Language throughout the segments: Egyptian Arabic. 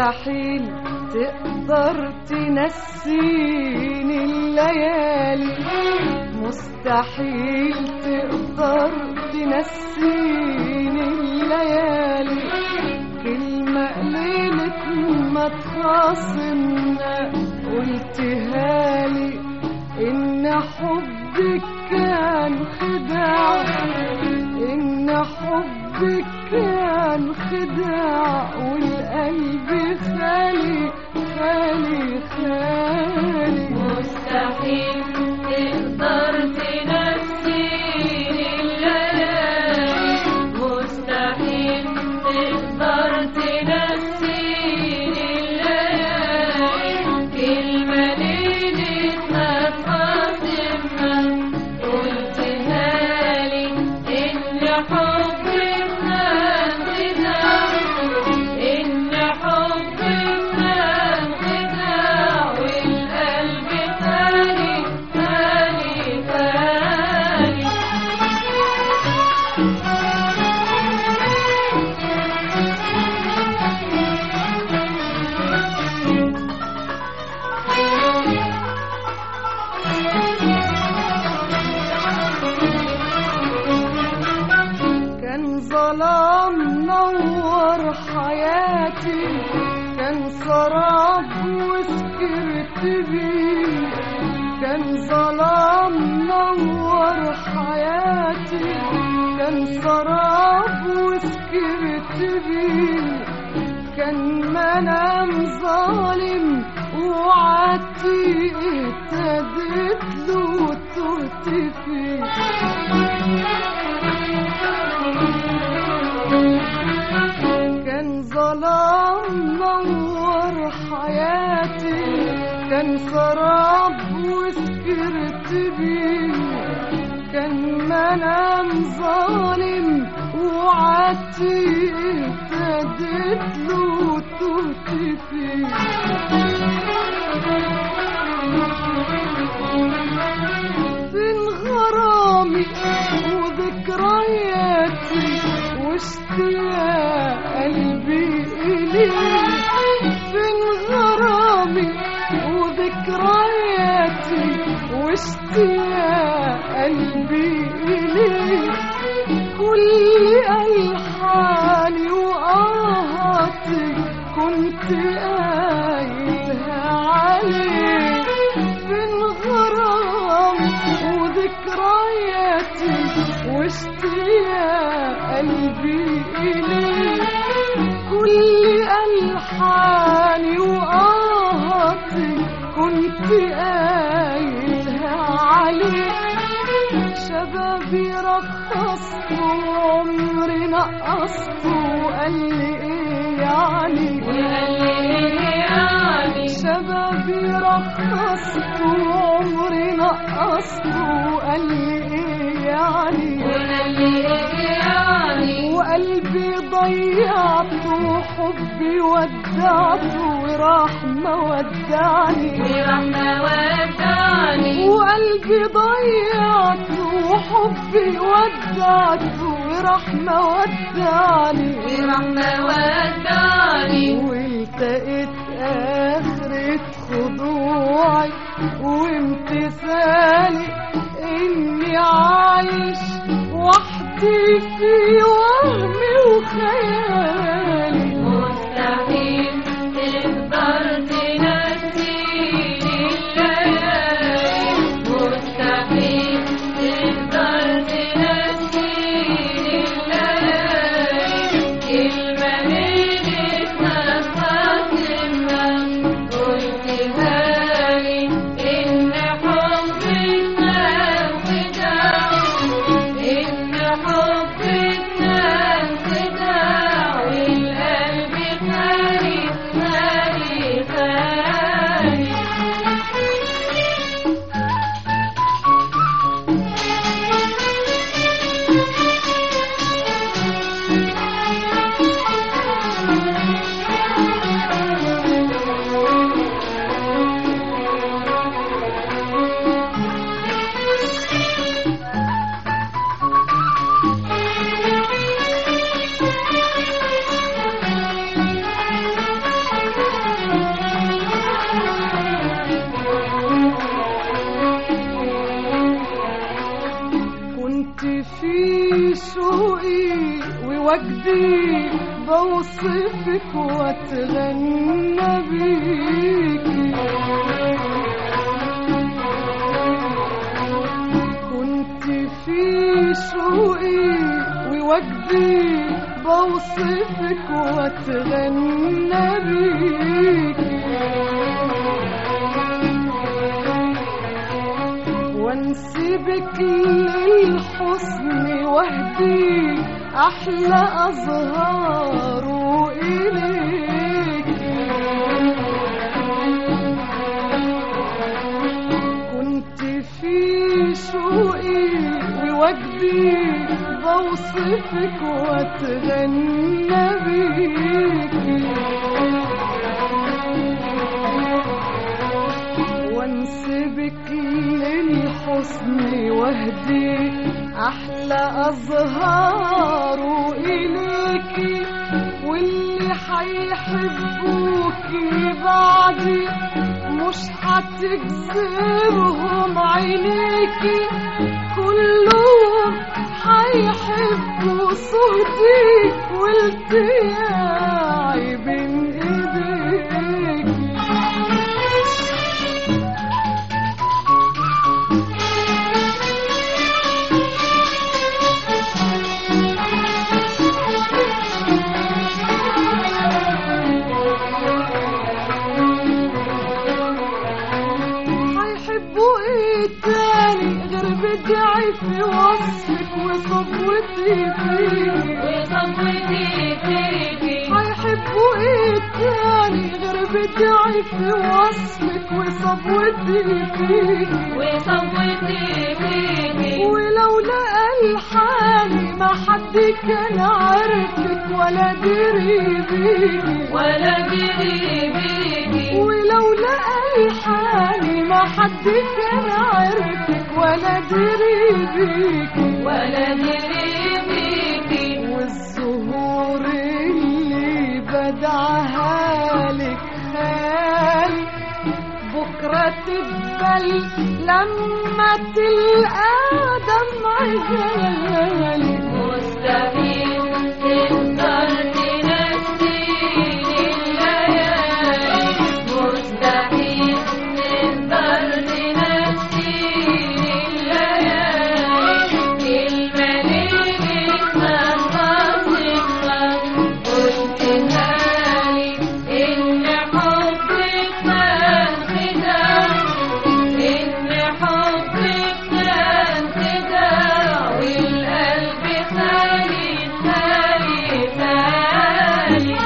مستحيل تقدر تنسيني الليالي مستحيل تقدر تنسيني الليالي كلمة ليلة ما تخاصمنا قلتها لي إن حبك كان خداع إن حبك كان خداع والقلب خالي خالي خالي مستحيل تقدر تنسيني الليالي مستحيل تقدر تنسيني الليالي كلمة ليلة ما تخاصمنا قلتها لي إن حبك كان خداع إن حبك كان خداع والقلب خالي خالي خالي كان ظلام نور حياتي كان سراب وسكرت بيه كان ظلام نور حياتي كان سراب وسكرت بيه كان منام ظالم وعدتي اهتدت له وتهت فيه كان ظلام نور حياتي كان سراب وسكرت بيه كان منام ظالم وعدتي اهتدت له وتهت فيه فين غرامي وذكرياتي واشتياق قلبي إليك فين غرامي وذكرياتي واشتياق قلبي إليك كل ألحاني وآهاتي كنت قايلها عليك فين غرامي وذكرياتي واشتياق قلبي إليك كل ألحاني وآهاتي كنت قايلها عليك شبابي رخصت وعمري نقصت وقال لي ايه يعني وقال لي إيه يعني شبابي رخصت وعمري نقصت وقال لي ايه يعني وقال لي إيه يعني وقلبي ضيعته وحبي ودعته وراح ما ودعني ورحمة وداني وقلبي ضيعته وحبي ودعته وراح ما ودعني ورحمة وداني والتقيت آخرة خضوعي وامتثالي إني عايش وحدي في وهمي وخيالي مستحيل تقدر تنسيني الليالي مستحيل تقدر تنسيني الليالي كلمة ليلة ما خاتمها قلتها لي إن حبك كان خداع إن حبك كان ووجدي بوصفك واتغنى بيكي كنت في شوقي ووجدي بوصفك واتغنى بيكي وانسبك للحسن واهدي احلى ازهار اليك كنت في شوقي ووجدي بوصفك واتغنى بيكي وانسبك للحسن واهدي احلى ازهار اليكي واللي حيحبوكي بعدي مش هتجذبهم عينيكي كلهم حيحبوا صوتي والتياعي بين ايديكي هيحبوا ايه تاني غير بدعي في وصفك وصبوتي فيكي وصبوتي فيكي هيحبوا ايه تاني غير بدعي في وصفك وصبوتي فيكي وصبوتي فيكي ولولا الحاني ما حد كان عارفك ولا دري بيكي ولا دري بيكي ولولا الحاني ما حد كان عارفك ولا دري بيكي ولا دري بيكي والزهور اللي بدعها لك خالي بكرة تقبل لما تلقى دمع غالي مستحيل تقدر تنسيني الليالي مستحيل تقدر تنسيني الليالي كلمة ليك ما تصفها قلتها لي إن حبك كان خداع إن حبك كان خداع والقلب خالي خالي خالي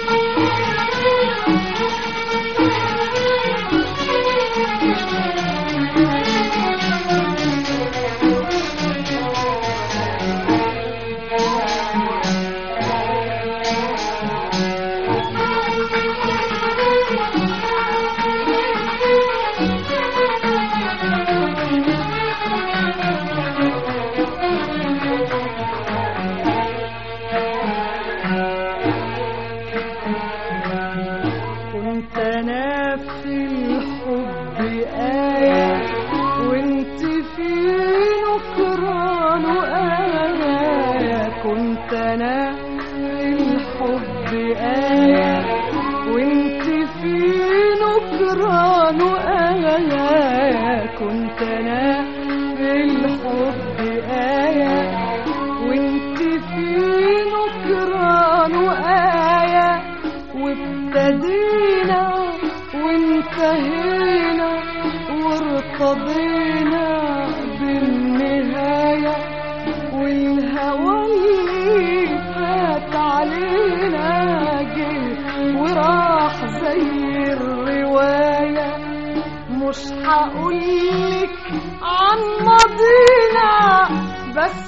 كنت انا في الحب آية وانت في نكران آية كنت انا في الحب آية وانت في نكران آية كنت انا في الحب آية وانت في نكران آية وابتدينا وانتهينا وارتضينا بالنهاية والهوى اللي فات علينا جه وراح زي الرواية مش هقولك عن ماضينا بس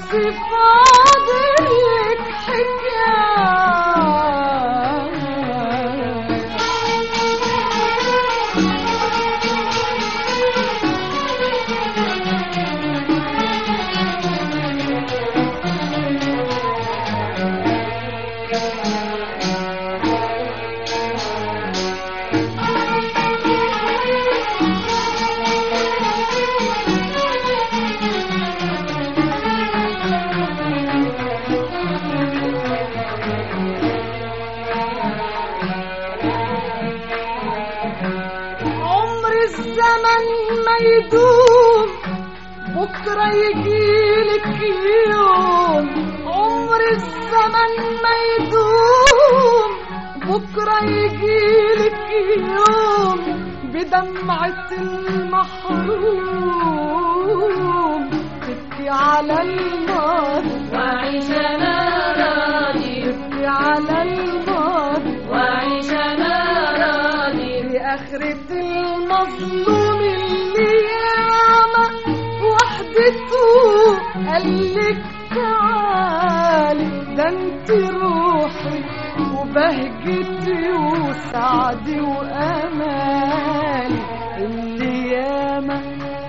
فاضلك حكاية يدوم بكرة يجيلك يوم عمر الزمن ما يدوم بكرة يجيلك يوم بدمعة المحروم تبكي على الماضي وعيش أنا راضي تبكي على الماضي وعيش أنا راضي بآخرة المظلوم اللي ياما وحدته قالك تعالي ده انت روحي وبهجتي وسعدي وامالي اللي ياما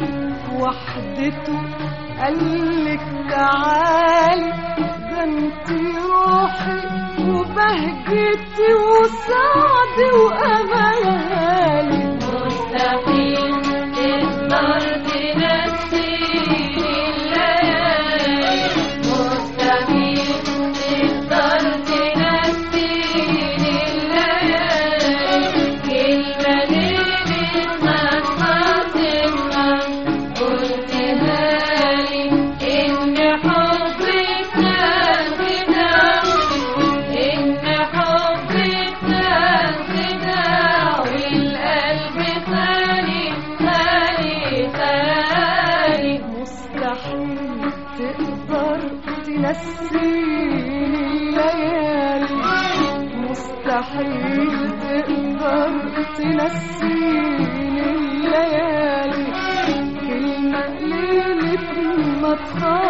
وحدته قالك تعالي ده انت روحي وبهجتي وسعدي وامالي مستحيل تقدر تنسيني الليالي مستحيل تقدر تنسيني الليالي كلمة ليلة ما تخاطبها قلتها لي إن حبك كان خداع إن حبك كان خداع والقلب خالي خالي خالي مستحيل تقدر تنسيني الليالي مستحيل تقدر تنسيني الليالي كلمة ليلة ما تخاف